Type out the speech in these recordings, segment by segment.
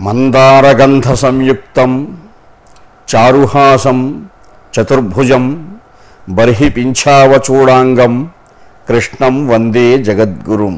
మందారగంధ సంయుక్తం చారుహాసం చతుర్భుజం బర్హి పింఛావచూడాంగం కృష్ణం వందే జగద్గురుం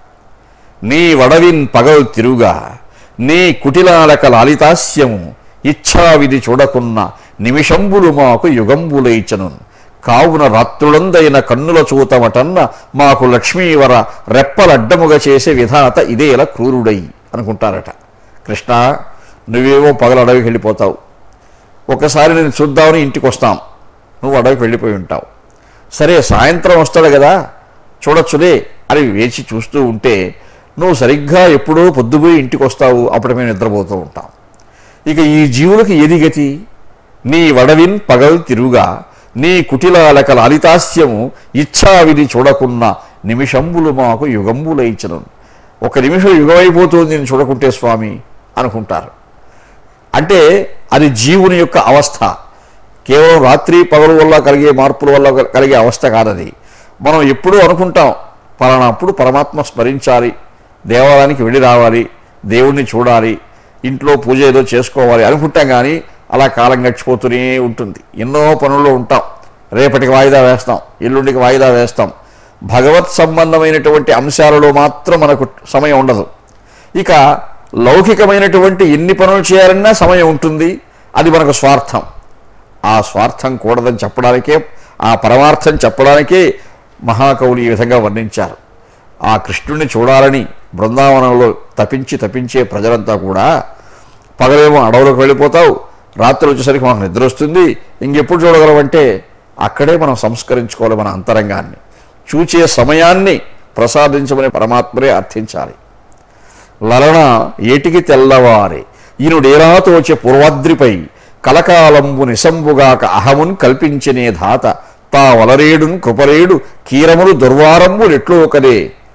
నీ వడవిన్ పగల్ తిరుగా నీ కుటిలాలక లాలితాస్యము ఇచ్ఛావిధి చూడకున్న నిమిషంబులు మాకు యుగంబులైచను కావున రాత్రులందైన కన్నుల చూతమటన్న మాకు లక్ష్మీవర రెప్పలడ్డముగా చేసే విధాత ఇదేల క్రూరుడై అనుకుంటారట కృష్ణ నువ్వేమో పగల అడవికి వెళ్ళిపోతావు ఒకసారి నేను చూద్దామని ఇంటికి వస్తాం నువ్వు అడవికి వెళ్ళిపోయి ఉంటావు సరే సాయంత్రం వస్తాడు కదా చూడొచ్చులే అని వేచి చూస్తూ ఉంటే నువ్వు సరిగ్గా ఎప్పుడో పొద్దుపోయి ఇంటికి వస్తావు అప్పుడు మేము నిద్రపోతూ ఉంటాం ఇక ఈ జీవులకు ఏది గతి నీ వడవిన్ పగల్ తిరుగా నీ కుటిలాలక లాలితాస్యము ఇచ్ఛావిధి చూడకున్న నిమిషంబులు మాకు యుగంబులైచను ఒక నిమిషం యుగమైపోతుంది నేను చూడకుంటే స్వామి అనుకుంటారు అంటే అది జీవుని యొక్క అవస్థ కేవలం రాత్రి పగలు వల్ల కలిగే మార్పుల వల్ల కలిగే అవస్థ కాదది మనం ఎప్పుడూ అనుకుంటాం పలానాప్పుడు పరమాత్మ స్మరించాలి దేవాలయానికి వెళ్ళి రావాలి దేవుణ్ణి చూడాలి ఇంట్లో పూజ ఏదో చేసుకోవాలి అనుకుంటాం కానీ అలా కాలం గడిచిపోతూనే ఉంటుంది ఎన్నో పనుల్లో ఉంటాం రేపటికి వాయిదా వేస్తాం ఎల్లుండికి వాయిదా వేస్తాం భగవత్ సంబంధమైనటువంటి అంశాలలో మాత్రం మనకు సమయం ఉండదు ఇక లౌకికమైనటువంటి ఎన్ని పనులు చేయాలన్నా సమయం ఉంటుంది అది మనకు స్వార్థం ఆ స్వార్థం కూడదని చెప్పడానికే ఆ పరమార్థం చెప్పడానికే మహాకవులు ఈ విధంగా వర్ణించారు ఆ కృష్ణుడిని చూడాలని బృందావనంలో తపించి తపించే ప్రజలంతా కూడా పగలేమో అడవులకు వెళ్ళిపోతావు రాత్రి వచ్చేసరికి మనకు నిద్ర వస్తుంది ఇంకెప్పుడు చూడగలమంటే అక్కడే మనం సంస్కరించుకోవాలి మన అంతరంగాన్ని చూచే సమయాన్ని ప్రసాదించమని పరమాత్మరే అర్థించాలి లలన ఏటికి తెల్లవారే ఈనుడేరాతోచే పూర్వాద్రిపై కలకాలంబు నిశంబుగాక అహమున్ కల్పించనే ధాత తా వలరేడున్ కృపరేడు కీరములు దుర్వారంబులెట్లోకదే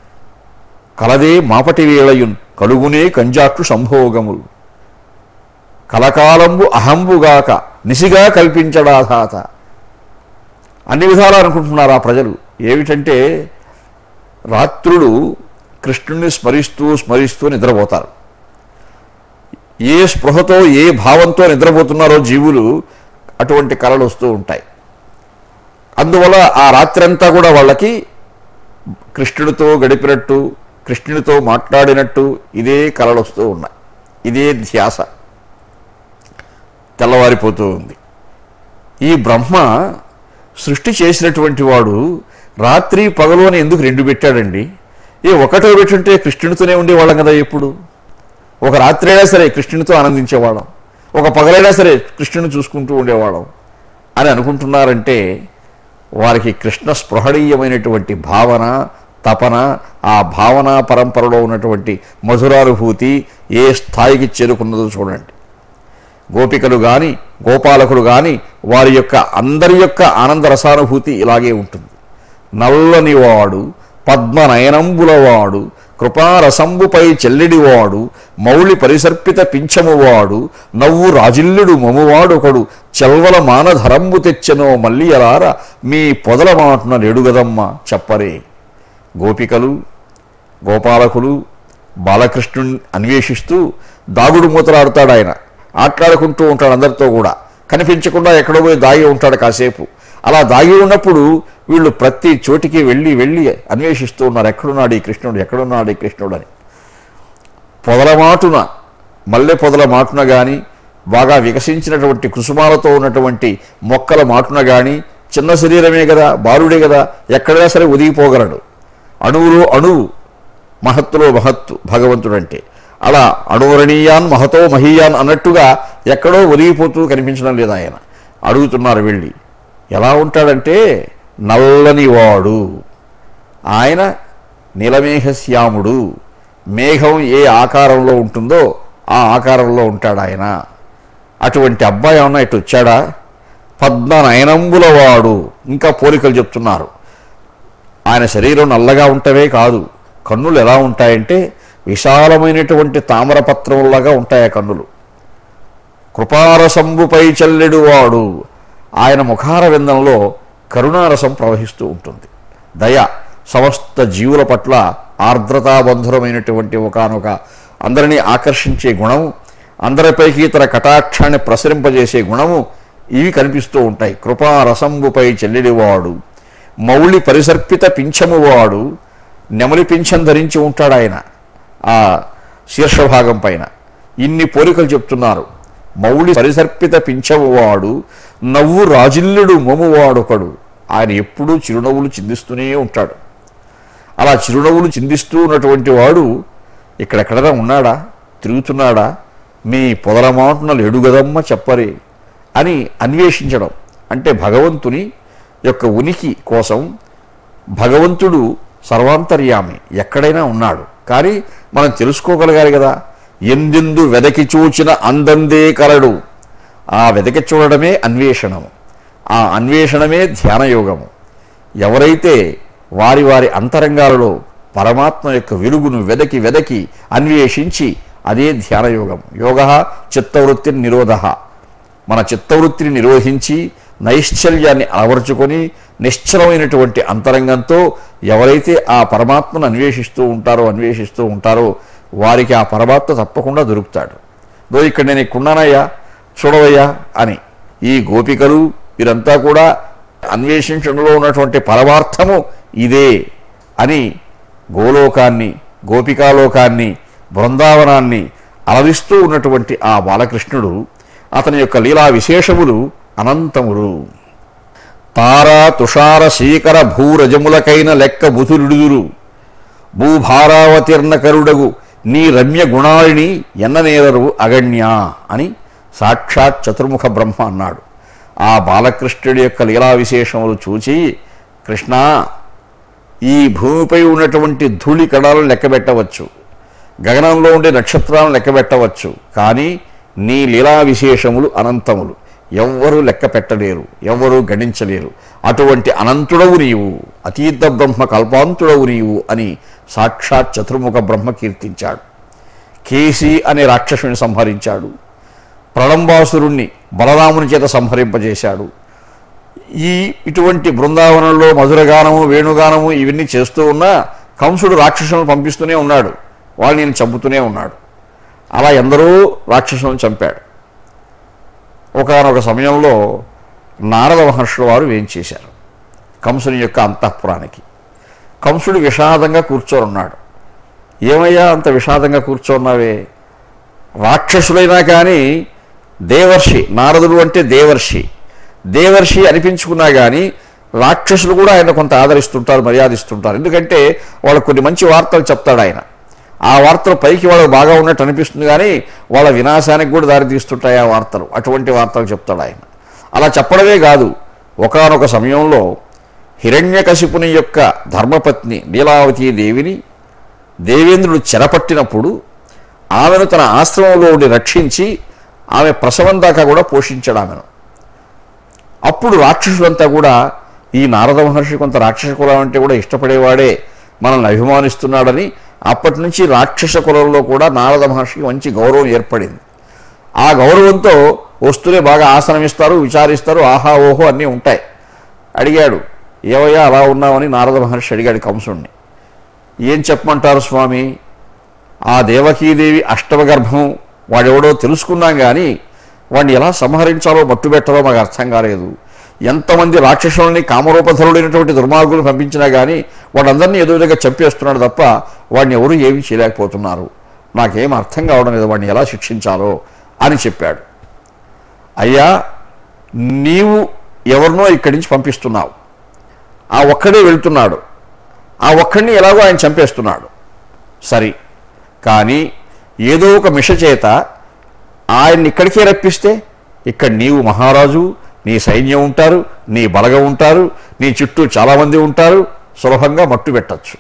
కలదే మాపటి వేళయున్ కలుగునే కంజాక్షు సంభోగములు కలకాలంబు అహంబుగాక నిసిగా కల్పించడాధాత అన్ని విధాలు అనుకుంటున్నారు ఆ ప్రజలు ఏమిటంటే రాత్రులు కృష్ణుణ్ణి స్మరిస్తూ స్మరిస్తూ నిద్రపోతారు ఏ స్పృహతో ఏ భావంతో నిద్రపోతున్నారో జీవులు అటువంటి కళలు వస్తూ ఉంటాయి అందువల్ల ఆ రాత్రంతా కూడా వాళ్ళకి కృష్ణుడితో గడిపినట్టు కృష్ణుడితో మాట్లాడినట్టు ఇదే కళలు వస్తూ ఉన్నాయి ఇదే ధ్యాస తెల్లవారిపోతూ ఉంది ఈ బ్రహ్మ సృష్టి చేసినటువంటి వాడు రాత్రి పగలు అని ఎందుకు రెండు పెట్టాడండి ఏ ఒకటో పెట్టుంటే కృష్ణుడితోనే ఉండేవాళ్ళం కదా ఎప్పుడు ఒక రాత్రి అయినా సరే కృష్ణునితో ఆనందించేవాళ్ళం ఒక పగలైనా సరే కృష్ణుని చూసుకుంటూ ఉండేవాళ్ళం అని అనుకుంటున్నారంటే వారికి కృష్ణ స్పృహణీయమైనటువంటి భావన తపన ఆ భావన పరంపరలో ఉన్నటువంటి మధురానుభూతి ఏ స్థాయికి చేరుకున్నదో చూడండి గోపికలు కానీ గోపాలకులు కానీ వారి యొక్క అందరి యొక్క ఆనంద రసానుభూతి ఇలాగే ఉంటుంది నల్లని వాడు పద్మనయనంబులవాడు కృపారసంబుపై చెల్లెడివాడు మౌళి పరిసర్పిత పింఛమువాడు నవ్వు రాజిల్లుడు మమువాడొకడు చెల్వల మానధరంబు తెచ్చెనో మల్లి ఎలార మీ పొదల మాటున నెడుగదమ్మ చెప్పరే గోపికలు గోపాలకులు బాలకృష్ణుని అన్వేషిస్తూ దాగుడు మూతలాడుతాడు ఆయన ఆట్లాడుకుంటూ ఉంటాడు అందరితో కూడా కనిపించకుండా ఎక్కడో పోయి దాగి ఉంటాడు కాసేపు అలా దాగి ఉన్నప్పుడు వీళ్ళు ప్రతి చోటికి వెళ్ళి వెళ్ళి అన్వేషిస్తూ ఉన్నారు ఎక్కడున్నాడు ఈ కృష్ణుడు ఎక్కడున్నాడు ఈ కృష్ణుడు అని పొదల మాటున మల్లె పొదల మాటున కానీ బాగా వికసించినటువంటి కుసుమాలతో ఉన్నటువంటి మొక్కల మాటున కానీ చిన్న శరీరమే కదా బాలుడే కదా ఎక్కడైనా సరే ఒదిగిపోగలడు అణువులో అణువు మహత్తులో మహత్తు భగవంతుడంటే అలా అణువరణీయాన్ మహతో మహీయాన్ అన్నట్టుగా ఎక్కడో ఒరిగిపోతూ కనిపించడం లేదు ఆయన అడుగుతున్నారు వెళ్ళి ఎలా ఉంటాడంటే నల్లని వాడు ఆయన నీలమేఘశ్యాముడు మేఘం ఏ ఆకారంలో ఉంటుందో ఆ ఆకారంలో ఉంటాడు ఆయన అటువంటి అబ్బాయి ఏమన్నా ఇటు వచ్చాడా పద్మనయనంబుల వాడు ఇంకా పోలికలు చెప్తున్నారు ఆయన శరీరం నల్లగా ఉంటవే కాదు కన్నులు ఎలా ఉంటాయంటే విశాలమైనటువంటి తామరపత్రంలాగా ఉంటాయి ఆ కన్నులు కృపారసంబుపై చల్లెడు వాడు ఆయన ముఖార విందంలో కరుణారసం ప్రవహిస్తూ ఉంటుంది దయ సమస్త జీవుల పట్ల ఆర్ద్రతాబంధురమైనటువంటి ఒకనొక అందరినీ ఆకర్షించే గుణం అందరిపైకి తన కటాక్షాన్ని ప్రసరింపజేసే గుణము ఇవి కనిపిస్తూ ఉంటాయి కృపా రసంబుపై చెల్లెడివాడు మౌళి పరిసర్పిత పింఛమువాడు నెమలి పింఛం ధరించి ఉంటాడు ఆయన ఆ శీర్షభాగం పైన ఇన్ని పోలికలు చెప్తున్నారు మౌళి పరిసర్పిత పింఛమువాడు నవ్వు రాజిల్లుడు మొమువాడొకడు ఆయన ఎప్పుడూ చిరునవ్వులు చిందిస్తూనే ఉంటాడు అలా చిరునవ్వులు చిందిస్తూ ఉన్నటువంటి వాడు ఇక్కడెక్కడైనా ఉన్నాడా తిరుగుతున్నాడా మీ పొదలమాటున లేడు గదమ్మ చెప్పరే అని అన్వేషించడం అంటే భగవంతుని యొక్క ఉనికి కోసం భగవంతుడు సర్వాంతర్యామి ఎక్కడైనా ఉన్నాడు కానీ మనం తెలుసుకోగలగాలి కదా ఎందెందు వెదకి చూచిన అందందే కలడు ఆ వెదకి చూడడమే అన్వేషణము ఆ అన్వేషణమే ధ్యానయోగము ఎవరైతే వారి వారి అంతరంగాలలో పరమాత్మ యొక్క వెలుగును వెదకి వెదకి అన్వేషించి అదే ధ్యానయోగం యోగ చిత్తవృత్తి నిరోధ మన చిత్తవృత్తిని నిర్వహించి నైశ్చల్యాన్ని అలవరుచుకొని నిశ్చలమైనటువంటి అంతరంగంతో ఎవరైతే ఆ పరమాత్మను అన్వేషిస్తూ ఉంటారో అన్వేషిస్తూ ఉంటారో వారికి ఆ పరమాత్మ తప్పకుండా దొరుకుతాడు దో ఇక్కడ నేను ఇక్కడున్నానయ్యా చూడవయ్యా అని ఈ గోపికలు వీరంతా కూడా అన్వేషించడంలో ఉన్నటువంటి పరమార్థము ఇదే అని గోలోకాన్ని గోపికాలోకాన్ని బృందావనాన్ని అలరిస్తూ ఉన్నటువంటి ఆ బాలకృష్ణుడు అతని యొక్క లీలా విశేషములు అనంతములు తారా తుషార శీకర భూరజములకైన లెక్క బుధులుడుదురు భూభారావతీర్ణ కరుడగు నీ రమ్య గుణాలిని ఎన్ననేరరు అగణ్య అని సాక్షాత్ చతుర్ముఖ బ్రహ్మ అన్నాడు ఆ బాలకృష్ణుడి యొక్క లీలా విశేషములు చూచి కృష్ణ ఈ భూమిపై ఉన్నటువంటి ధూళి కణాలను లెక్కబెట్టవచ్చు గగనంలో ఉండే నక్షత్రాలను లెక్కబెట్టవచ్చు కానీ నీ లీలా విశేషములు అనంతములు ఎవ్వరూ లెక్క పెట్టలేరు ఎవ్వరూ గణించలేరు అటువంటి అనంతుడవు నీవు అతీత బ్రహ్మ కల్పాంతుడవు నీవు అని సాక్షాత్ చతుర్ముఖ బ్రహ్మ కీర్తించాడు కేసి అనే రాక్షసుని సంహరించాడు ప్రళంబాసురుణ్ణి బలరాముని చేత సంహరింపజేశాడు ఈ ఇటువంటి బృందావనంలో మధురగానము వేణుగానము ఇవన్నీ చేస్తూ ఉన్నా కంసుడు రాక్షసులను పంపిస్తూనే ఉన్నాడు వాళ్ళు నేను చంపుతూనే ఉన్నాడు అలా ఎందరో రాక్షసులను చంపాడు ఒకనొక సమయంలో నారద మహర్షుల వారు వేంచేశారు కంసుని యొక్క అంతఃపురానికి కంసుడు విషాదంగా కూర్చొని ఉన్నాడు ఏమయ్యా అంత విషాదంగా కూర్చోన్నావే రాక్షసులైనా కానీ దేవర్షి నారదుడు అంటే దేవర్షి దేవర్షి అనిపించుకున్నా కానీ రాక్షసులు కూడా ఆయన కొంత ఆదరిస్తుంటారు మర్యాదిస్తుంటారు ఎందుకంటే వాళ్ళు కొన్ని మంచి వార్తలు చెప్తాడు ఆయన ఆ వార్తలు పైకి వాళ్ళకి బాగా ఉన్నట్టు అనిపిస్తుంది కానీ వాళ్ళ వినాశానికి కూడా దారితీస్తుంటాయి ఆ వార్తలు అటువంటి వార్తలు చెప్తాడు ఆయన అలా చెప్పడమే కాదు ఒకానొక సమయంలో హిరణ్యకశిపుని యొక్క ధర్మపత్ని లీలావతీ దేవిని దేవేంద్రుడు చెరపట్టినప్పుడు ఆమెను తన ఆశ్రమంలో ఉండి రక్షించి ఆమె ప్రసవం దాకా కూడా పోషించాడు ఆమెను అప్పుడు రాక్షసులంతా కూడా ఈ నారద మహర్షి కొంత రాక్షస కులం అంటే కూడా ఇష్టపడేవాడే మనల్ని అభిమానిస్తున్నాడని అప్పటి నుంచి రాక్షస కులంలో కూడా నారద మహర్షికి మంచి గౌరవం ఏర్పడింది ఆ గౌరవంతో వస్తూనే బాగా ఆసనం ఇస్తారు విచారిస్తారు ఆహా ఓహో అన్నీ ఉంటాయి అడిగాడు ఏవయ్యా అలా ఉన్నావని నారద మహర్షి అడిగాడు కంసుణ్ణి ఏం చెప్పమంటారు స్వామి ఆ దేవకీదేవి అష్టమ గర్భం వాడెవడో తెలుసుకున్నాం కానీ వాడిని ఎలా సంహరించాలో మట్టుబెట్టాలో మాకు అర్థం కాలేదు ఎంతమంది రాక్షసుల్ని కామరూపధరుడైనటువంటి దుర్మార్గులు పంపించినా కానీ వాడందరినీ ఏదో విధంగా చంపేస్తున్నాడు తప్ప వాడిని ఎవరు ఏమీ చేయలేకపోతున్నారు నాకేం అర్థం కావడం లేదు వాడిని ఎలా శిక్షించాలో అని చెప్పాడు అయ్యా నీవు ఎవరినో ఇక్కడి నుంచి పంపిస్తున్నావు ఆ ఒక్కడే వెళ్తున్నాడు ఆ ఒక్కడిని ఎలాగో ఆయన చంపేస్తున్నాడు సరి కానీ ఏదో ఒక మిష చేత ఆయన్ని ఇక్కడికే రప్పిస్తే ఇక్కడ నీవు మహారాజు నీ సైన్యం ఉంటారు నీ బలగం ఉంటారు నీ చుట్టూ చాలామంది ఉంటారు సులభంగా మట్టు పెట్టచ్చు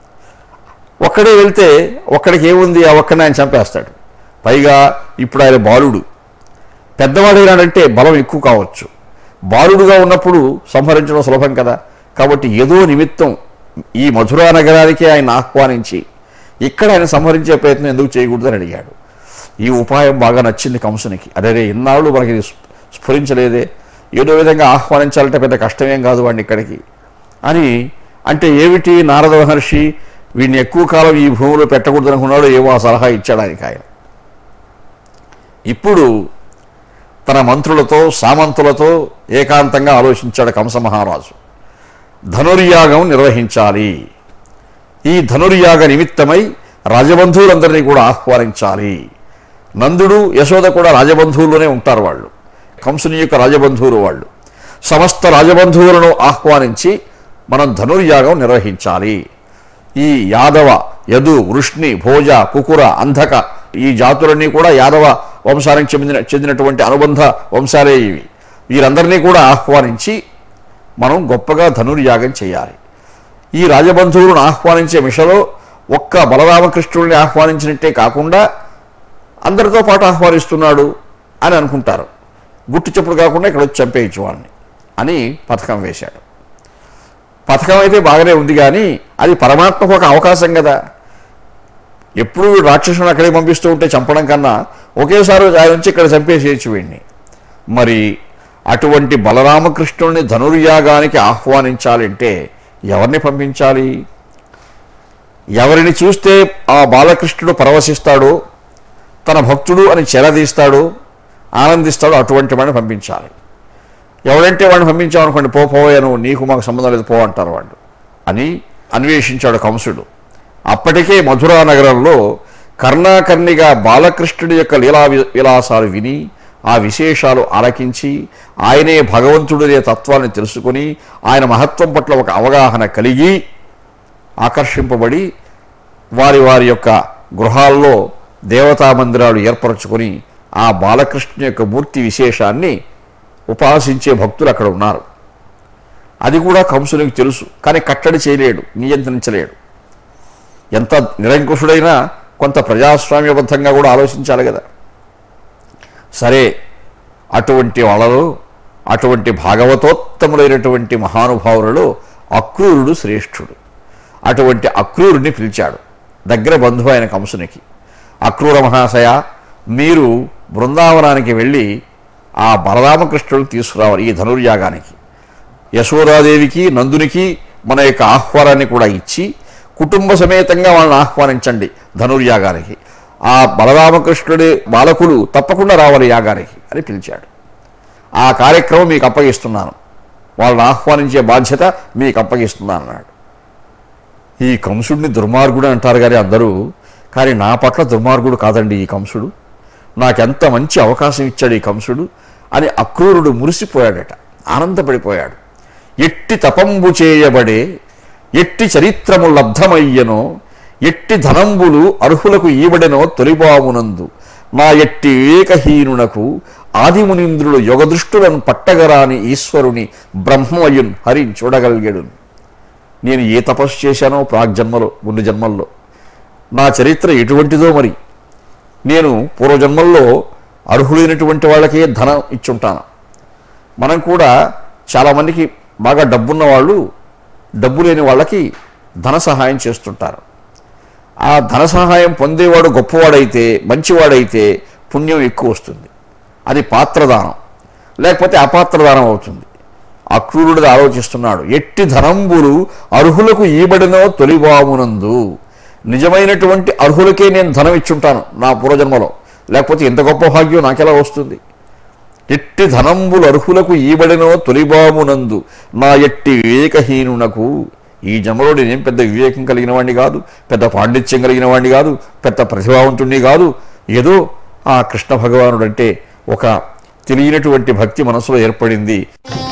ఒక్కడే వెళ్తే ఒక్కడికి ఏముంది ఆ ఒక్కడిని ఆయన చంపేస్తాడు పైగా ఇప్పుడు ఆయన బాలుడు పెద్దవాడైనాడంటే బలం ఎక్కువ కావచ్చు బాలుడుగా ఉన్నప్పుడు సంహరించడం సులభం కదా కాబట్టి ఏదో నిమిత్తం ఈ మధురా నగరానికి ఆయన ఆహ్వానించి ఇక్కడ ఆయన సంహరించే ప్రయత్నం ఎందుకు చేయకూడదని అడిగాడు ఈ ఉపాయం బాగా నచ్చింది కంసునికి అరే ఇన్నాళ్ళు మనకి ఇది స్ఫు- స్ఫురించలేదే ఏదో విధంగా ఆహ్వానించాలంటే పెద్ద కష్టమేం కాదు వాడిని ఇక్కడికి అని అంటే ఏమిటి నారద మహర్షి వీడిని ఎక్కువ కాలం ఈ భూమిలో పెట్టకూడదు అనుకున్నాడు ఏమో ఆ సలహా ఇచ్చాడు ఆయనకి ఆయన ఇప్పుడు తన మంత్రులతో సామంతులతో ఏకాంతంగా ఆలోచించాడు కంస మహారాజు ధనుర్యాగం నిర్వహించాలి ఈ ధనుర్యాగ నిమిత్తమై రాజబంధువులందరినీ కూడా ఆహ్వానించాలి నందుడు యశోద కూడా రాజబంధువుల్లోనే ఉంటారు వాళ్ళు కంసుని యొక్క రాజబంధువులు వాళ్ళు సమస్త రాజబంధువులను ఆహ్వానించి మనం ధనుర్యాగం నిర్వహించాలి ఈ యాదవ యదు వృష్ణి భోజ కుకుర అంధక ఈ జాతులన్నీ కూడా యాదవ వంశానికి చెందిన చెందినటువంటి అనుబంధ వంశాలే ఇవి వీరందరినీ కూడా ఆహ్వానించి మనం గొప్పగా ధనుర్యాగం చేయాలి ఈ రాజబంధువులను ఆహ్వానించే మిషలో ఒక్క బలరామకృష్ణుడిని ఆహ్వానించినట్టే కాకుండా అందరితో పాటు ఆహ్వానిస్తున్నాడు అని అనుకుంటారు గుట్టు చెప్పుడు కాకుండా ఇక్కడ వచ్చి చంపేయచ్చు వాడిని అని పథకం వేశాడు పథకం అయితే బాగానే ఉంది కానీ అది పరమాత్మకు ఒక అవకాశం కదా ఎప్పుడు రాక్షసుని అక్కడికి పంపిస్తూ ఉంటే చంపడం కన్నా ఒకేసారి ఆయన నుంచి ఇక్కడ చంపేసేయచ్చు వీడిని మరి అటువంటి బలరామకృష్ణుడిని ధనుర్యాగానికి ఆహ్వానించాలంటే ఎవరిని పంపించాలి ఎవరిని చూస్తే ఆ బాలకృష్ణుడు పరవశిస్తాడో తన భక్తుడు అని చెరదీస్తాడు ఆనందిస్తాడు అటువంటి వాడిని పంపించాలి ఎవడంటే వాడిని పంపించామనుకోండి పో పోయాను నీకు మాకు సంబంధం లేదు పో అంటారు వాళ్ళు అని అన్వేషించాడు కంసుడు అప్పటికే మధురా నగరంలో కర్ణాకర్ణిగా బాలకృష్ణుడి యొక్క లీలా వి- విలాసాలు విని ఆ విశేషాలు ఆలకించి ఆయనే భగవంతుడనే తత్వాన్ని తెలుసుకొని ఆయన మహత్వం పట్ల ఒక అవగాహన కలిగి ఆకర్షింపబడి వారి వారి యొక్క గృహాల్లో దేవతా మందిరాలు ఏర్పరచుకొని ఆ బాలకృష్ణ యొక్క మూర్తి విశేషాన్ని ఉపాసించే భక్తులు అక్కడ ఉన్నారు అది కూడా కంసునికి తెలుసు కానీ కట్టడి చేయలేడు నియంత్రించలేడు ఎంత నిరంకుశుడైనా కొంత ప్రజాస్వామ్యబద్ధంగా కూడా ఆలోచించాలి కదా సరే అటువంటి వాళ్ళలో అటువంటి భాగవతోత్తములైనటువంటి మహానుభావులలో అక్రూరుడు శ్రేష్ఠుడు అటువంటి అక్రూరుని పిలిచాడు దగ్గర బంధువు ఆయన కంసునికి అక్రూర మహాశయ మీరు బృందావనానికి వెళ్ళి ఆ బలరామకృష్ణుడు తీసుకురావాలి ఈ ధనుర్యాగానికి యశోదాదేవికి నందునికి మన యొక్క ఆహ్వానాన్ని కూడా ఇచ్చి కుటుంబ సమేతంగా వాళ్ళని ఆహ్వానించండి ధనుర్యాగానికి ఆ బలరామకృష్ణుడి బాలకులు తప్పకుండా రావాలి యాగానికి అని పిలిచాడు ఆ కార్యక్రమం మీకు అప్పగిస్తున్నాను వాళ్ళని ఆహ్వానించే బాధ్యత మీకు అప్పగిస్తున్నాను అన్నాడు ఈ కంసుడిని దుర్మార్గుడు అంటారు కానీ అందరూ కానీ నా పట్ల దుర్మార్గుడు కాదండి ఈ కంసుడు నాకెంత మంచి అవకాశం ఇచ్చాడు ఈ కంసుడు అని అక్రూరుడు మురిసిపోయాడట ఆనందపడిపోయాడు ఎట్టి తపంబు చేయబడే ఎట్టి చరిత్రము లబ్ధమయ్యనో ఎట్టి ధనంబులు అర్హులకు ఈబడెనో తొలిబామునందు నా ఎట్టి వివేకహీనునకు ఆదిమునింద్రుడు యుగదృష్టులను పట్టగరాని ఈశ్వరుని బ్రహ్మయున్ హరిని చూడగలిగాడు నేను ఏ తపస్సు చేశానో ప్రాగ్జన్మలో ముందు జన్మల్లో నా చరిత్ర ఎటువంటిదో మరి నేను పూర్వజన్మల్లో అర్హులైనటువంటి వాళ్ళకే ధనం ఇచ్చుంటాను మనం కూడా చాలామందికి బాగా డబ్బున్న వాళ్ళు డబ్బు లేని వాళ్ళకి ధన సహాయం చేస్తుంటారు ఆ ధన సహాయం పొందేవాడు గొప్పవాడైతే మంచివాడైతే పుణ్యం ఎక్కువ వస్తుంది అది పాత్రదానం లేకపోతే అపాత్రదానం అవుతుంది అక్రూరుడిది ఆలోచిస్తున్నాడు ఎట్టి ధనంబులు అర్హులకు ఈబడినో తొలిబామునందు నిజమైనటువంటి అర్హులకే నేను ధనం ఇచ్చుంటాను నా పూర్వజన్మలో లేకపోతే ఎంత గొప్ప భాగ్యం నాకెలా వస్తుంది ఎట్టి ధనంబులు అర్హులకు ఈబడినో తొలిబామునందు నా ఎట్టి వివేకహీనునకు ఈ జన్మలో నేనేం పెద్ద వివేకం కలిగిన వాడిని కాదు పెద్ద పాండిత్యం కలిగిన వాడిని కాదు పెద్ద ప్రతిభావంతుణ్ణి కాదు ఏదో ఆ కృష్ణ భగవానుడు అంటే ఒక తెలియనటువంటి భక్తి మనసులో ఏర్పడింది